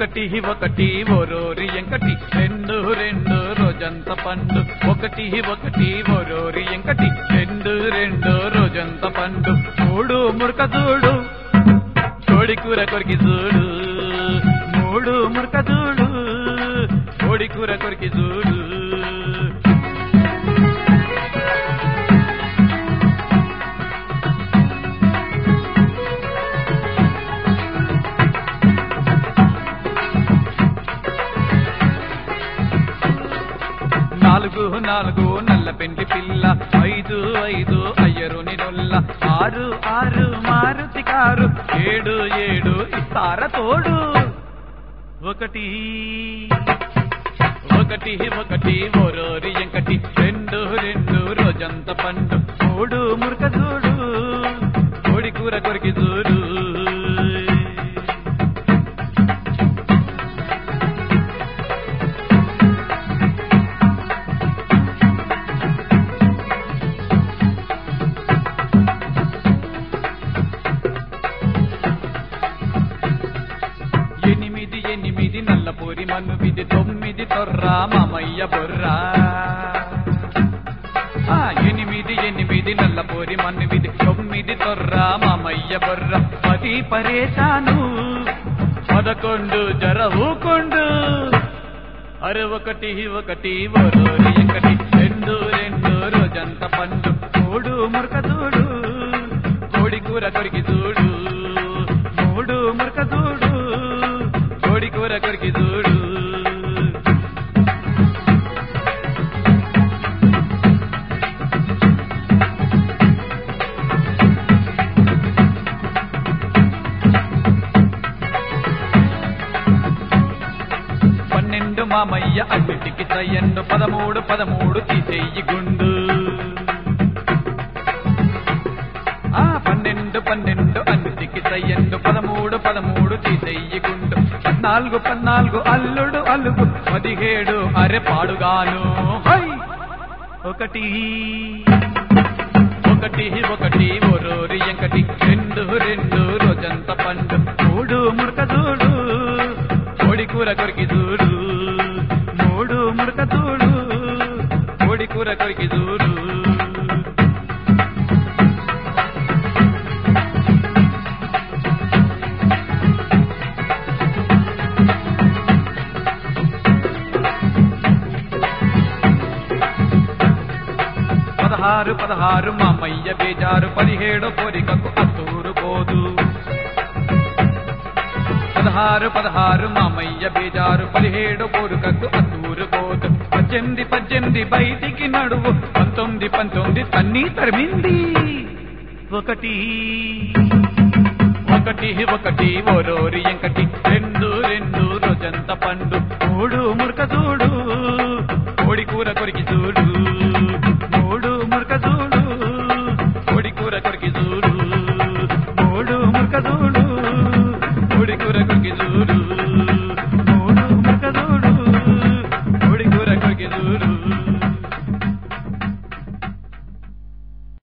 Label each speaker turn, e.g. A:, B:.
A: ఒకటి ఒకటి ఓరోరి ఎంకటి రెండు రెండు రోజంత పండు ఒకటి ఒకటి ఓరోరి ఎంకటి రెండు రెండు రోజంత పండు మూడు మురక చూడు కోడి కూర కొరికి చూడు మూడు మురక చూడు కోడి కూర కొరికి చూడు నాలుగు నాలుగు నల్ల పెండి పిల్ల ఐదు ఐదు అయ్యరుని నొల్ల ఆరు ఆరు మారుతి కారు ఏడు ఏడు ఇస్తార తోడు ఒకటి ఒకటి ఒకటి ఓరోరి ఎంకటి రెండు రెండు రోజంత పండు మూడు మురక చూడు కోడి కూర కొరికి చూడు ఎనిమిది ఎనిమిది నల్లపూరి మన్ను విధి తొమ్మిది తొర్రా మామయ్య బొర్రా ఆ, ఎనిమిది ఎనిమిది నల్లపూరి మన్ను విధి తొమ్మిది తొర్రా మామయ్య బొర్ర పది పరేశాను పదకొండు జర ఊకొండు అరే ఒకటి ఒకటి ఓరోరి ఒకటి రెండు రెండు రోజంత పండు మూడు మురక చూడు కోడి కూర కొరికి చూడు మూడు మురక చూడు కోడి కూర కొరికి చూడు పన్నెండు మామయ్య అన్నిటికి తయ్యండు పదమూడు పదమూడు తీసేయి గుండు ఆ పన్నెండు పన్నెండు అన్నిటికి తయ్యండు పదమూడు పదమూడు తీసేయి గుండు పద్నాలుగు పద్నాలుగు అల్లుడు అల్లుగు పదిహేడు అరె పాడుగాను హై ఒకటి ఒకటి ఒకటి ఓరోరి ఎంకటి రెండు రెండు రోజంత పండు మూడు మురక చూడు కోడి కూర కొరికి చూడు మూడు మురక చూడు కోడి కూర కొరికి చూడు పదహారు పదహారు మామయ్య బేజారు పదిహేడు కోరికకు అత్తూరు పోదు పదహారు పదహారు మామయ్య బేజారు పదిహేడు కోరికకు అత్తూరు పోదు పద్దెనిమిది పద్దెనిమిది బయటికి నడువు పంతొమ్మిది పంతొమ్మిది తన్ని తరిమింది ఒకటి ఒకటి ఒకటి ఓరోరి ఎంకటి రెండు రెండు రోజంత పండు మూడు మురక చూడు